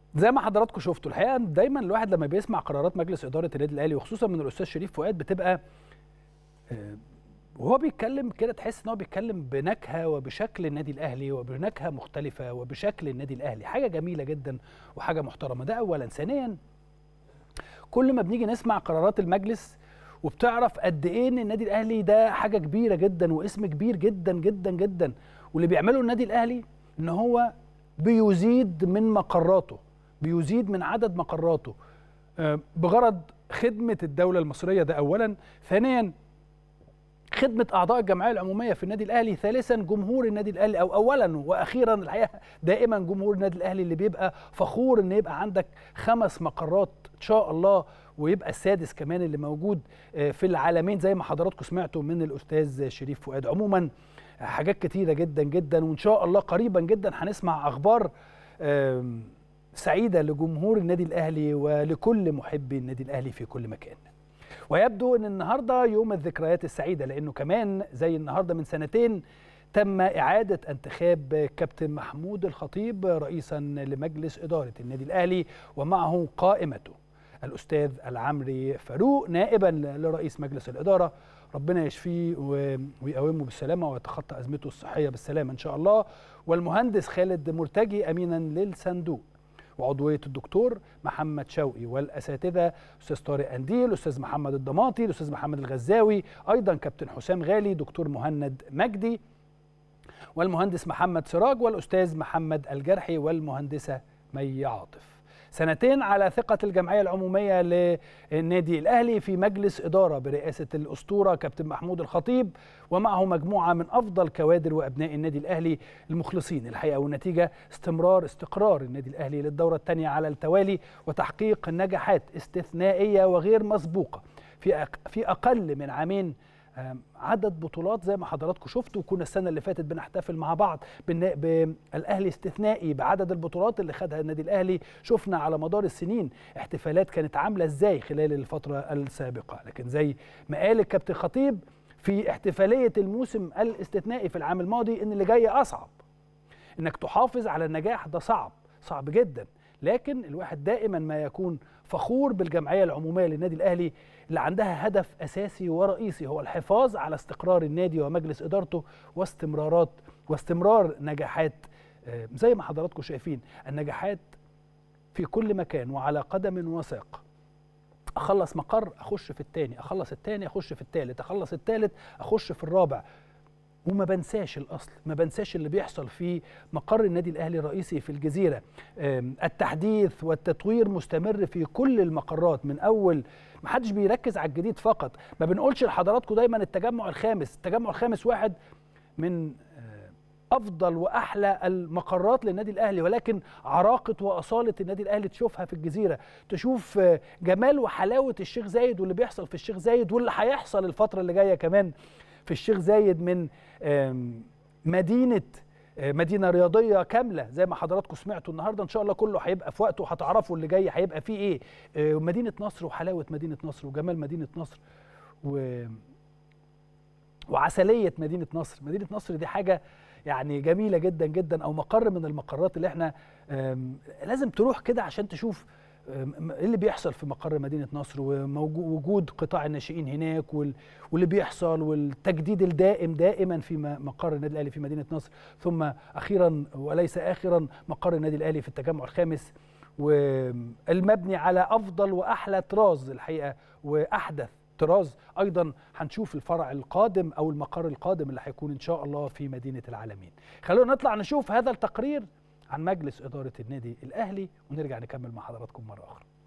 زي ما حضراتكم شفتوا الحقيقه دايما الواحد لما بيسمع قرارات مجلس اداره النادي الاهلي وخصوصا من الاستاذ شريف فؤاد بتبقى آه، وهو بيتكلم كده تحس ان هو بيتكلم بنكهه وبشكل النادي الاهلي وبنكهه مختلفه وبشكل النادي الاهلي حاجه جميله جدا وحاجه محترمه ده اولا ثانيا كل ما بنيجي نسمع قرارات المجلس وبتعرف قد ايه ان النادي الاهلي ده حاجه كبيره جدا واسم كبير جدا جدا جدا واللي بيعمله النادي الاهلي ان هو بيزيد من مقراته بيزيد من عدد مقراته آه، بغرض خدمه الدوله المصريه ده اولا ثانيا خدمه اعضاء الجمعيه العموميه في النادي الاهلي ثالثا جمهور النادي الاهلي او اولا واخيرا الحقيقه دائما جمهور النادي الاهلي اللي بيبقى فخور ان يبقى عندك خمس مقرات ان شاء الله ويبقى السادس كمان اللي موجود آه، في العالمين زي ما حضراتكم سمعتوا من الاستاذ شريف فؤاد عموما حاجات كتيره جدا جدا وان شاء الله قريبا جدا هنسمع اخبار آم، سعيده لجمهور النادي الاهلي ولكل محبي النادي الاهلي في كل مكان ويبدو ان النهارده يوم الذكريات السعيده لانه كمان زي النهارده من سنتين تم اعاده انتخاب كابتن محمود الخطيب رئيسا لمجلس اداره النادي الاهلي ومعه قائمته الاستاذ العمري فاروق نائبا لرئيس مجلس الاداره ربنا يشفيه و- ويقومه بالسلامه ويتخطى ازمته الصحيه بالسلامه ان شاء الله والمهندس خالد مرتجي امينا للصندوق وعضويه الدكتور محمد شوقي والاساتذه استاذ طارق انديل استاذ محمد الضماطي الاستاذ محمد الغزاوي ايضا كابتن حسام غالي دكتور مهند مجدي والمهندس محمد سراج والاستاذ محمد الجرحي والمهندسه مي عاطف سنتين على ثقة الجمعية العمومية للنادي الأهلي في مجلس إدارة برئاسة الأسطورة كابتن محمود الخطيب ومعه مجموعة من أفضل كوادر وأبناء النادي الأهلي المخلصين الحقيقة والنتيجة استمرار استقرار النادي الأهلي للدورة الثانية على التوالي وتحقيق نجاحات استثنائية وغير مسبوقة في أق- في أقل من عامين آم، عدد بطولات زي ما حضراتكم شفتوا كنا السنه اللي فاتت بنحتفل مع بعض بالنا- بالاهلي استثنائي بعدد البطولات اللي خدها النادي الاهلي شفنا على مدار السنين احتفالات كانت عامله ازاي خلال الفتره السابقه لكن زي ما قال الكابتن خطيب في احتفاليه الموسم الاستثنائي في العام الماضي ان اللي جاي اصعب انك تحافظ على النجاح ده صعب صعب جدا لكن الواحد دائما ما يكون فخور بالجمعيه العموميه للنادي الاهلي اللي عندها هدف اساسي ورئيسي هو الحفاظ على استقرار النادي ومجلس ادارته واستمرارات واستمرار نجاحات آه، زي ما حضراتكم شايفين النجاحات في كل مكان وعلى قدم وساق اخلص مقر اخش في الثاني اخلص الثاني اخش في الثالث اخلص الثالث اخش في الرابع وما بنساش الاصل ما بنساش اللي بيحصل في مقر النادي الاهلي الرئيسي في الجزيره آم، التحديث والتطوير مستمر في كل المقرات من اول ما حدش بيركز على الجديد فقط ما بنقولش لحضراتكم دايما التجمع الخامس التجمع الخامس واحد من آه، افضل واحلى المقرات للنادي الاهلي ولكن عراقه واصاله النادي الاهلي تشوفها في الجزيره تشوف آه، جمال وحلاوه الشيخ زايد واللي بيحصل في الشيخ زايد واللي هيحصل الفتره اللي جايه كمان في الشيخ زايد من آم، مدينه آه، مدينه رياضيه كامله زي ما حضراتكم سمعتوا النهارده ان شاء الله كله هيبقى في وقته وهتعرفوا اللي جاي هيبقى فيه ايه آه، مدينه نصر وحلاوه مدينه نصر وجمال مدينه نصر و وعسليه مدينه نصر مدينه نصر دي حاجه يعني جميله جدا جدا او مقر من المقرات اللي احنا آم، لازم تروح كده عشان تشوف آم، ايه اللي بيحصل في مقر مدينه نصر ووجود قطاع الناشئين هناك وال- واللي بيحصل والتجديد الدائم دائما في م- مقر النادي الاهلي في مدينه نصر ثم اخيرا وليس اخرا مقر النادي الاهلي في التجمع الخامس والمبني على افضل واحلى طراز الحقيقه واحدث طراز ايضا هنشوف الفرع القادم او المقر القادم اللي هيكون ان شاء الله في مدينه العالمين خلونا نطلع نشوف هذا التقرير عن مجلس اداره النادي الاهلي ونرجع نكمل مع حضراتكم مره اخرى